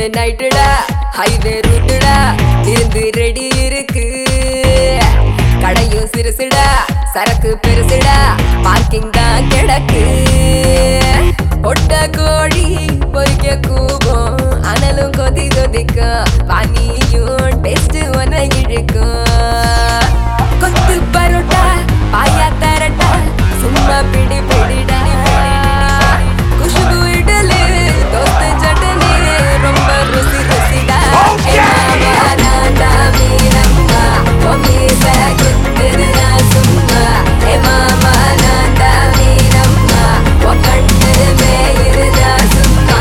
நைட்டுடா highway ரூட்டுடா இருந்து ready இருக்கு கடையும் சிறுசுடா சரக்கு பெருசுடா பார்க்கிங் தான் கிடக்கு ஒட்ட கோழி பொறிக்க கூவும் அனலும் கொதி கொதிக்கும் பானியும் டேஸ்ட் ஒன்ன இழுக்கும் கொத்து பரோட்டா பாயா தரட்டா சும்மா பிடி பிடிடா குஷ்பு இடலி தோஸ்து சட்டனி ரொம்ப ருசி ருசிடா ஏ மாமா நான்டா மீனம்மா ஓ மீச குத்துதுடா சும்மா ஏ மாமா நான்டா மீனம்மா ஓ கண்ணு மேயிருடா சும்மா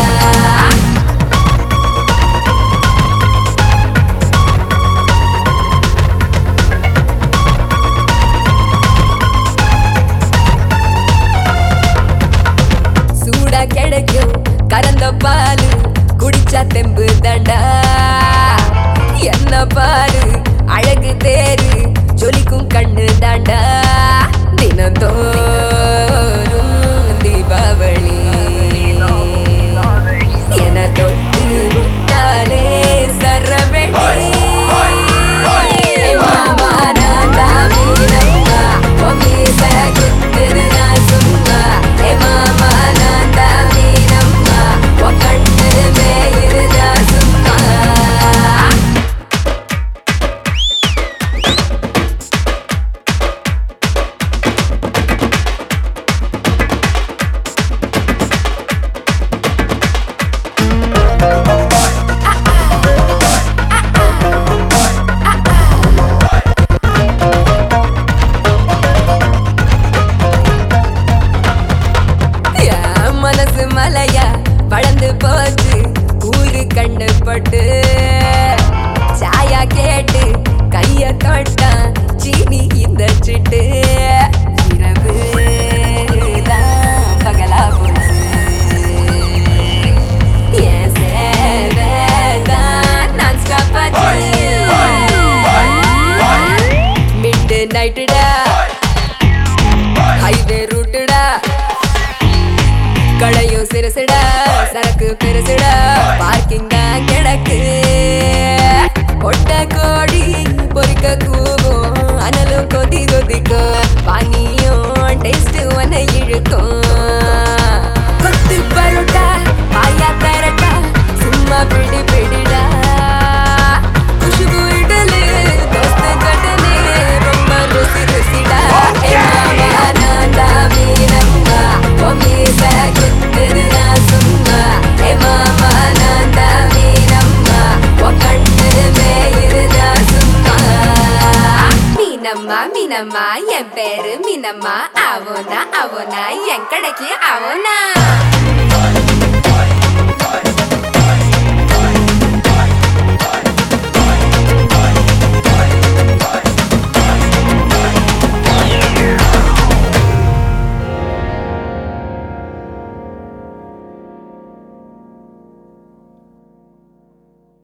சூடா கிடைக்கும் கறந்த பாலு குடிச்சா தெம்பு தண்டா என்ன பாரு அழகு தேரு ஜொலிக்கும் கண்ணு தாண்டா தினந்தோறும் தீபாவளி என தொட்டு விட்டாலே சரவெடி மாமா நான்டா மீனம்மா உன் மீச குத்துதுடா சும்மா ஏ மாமா நான்டா மீனம்மா உன் கண்ணு மேயிருடா சும்மா என் மனசு மலையா வளர்ந்து போச்சு ஊரு கண்டு பட்டு சாயா கேட்டு கைய தொட்டான் சீனி இந்த சிட்டு இரவு தான் பகலா போச்சு என் சேவை தான் non-stop ஆச்சு. Midnight டா ஹைவே ரூட்டுடா கடையும் சிறுசுடா சரக்கு பெருசுடா பார்க்கிங் தான் கிடக்கு கொட்ட கோடி பொறிக்க கூவும் அனலும் கொதி கொதிக்கும் பானியும் டேஸ்ட் ஒன்ன இழுக்கும் கொத்து பரோட்டா பாயா தரட்டா சும்மா பிடி பிடிடா குஷ்பு இடலி தோஸ்து சட்டனி ரொம்ப ருசி ருசிடா ஏ மாமா நான்டா மீனம்மா ஓ மீச குத்துதுடா சும்மா ஏ மாமா நான்டா மீனம்மா ஓ கண்ணு மேயிருடா சும்மா மீனம்மா மீனம்மா என் பேரு மீனம்மா அவனா அவனா என் கடைக்கு அவனா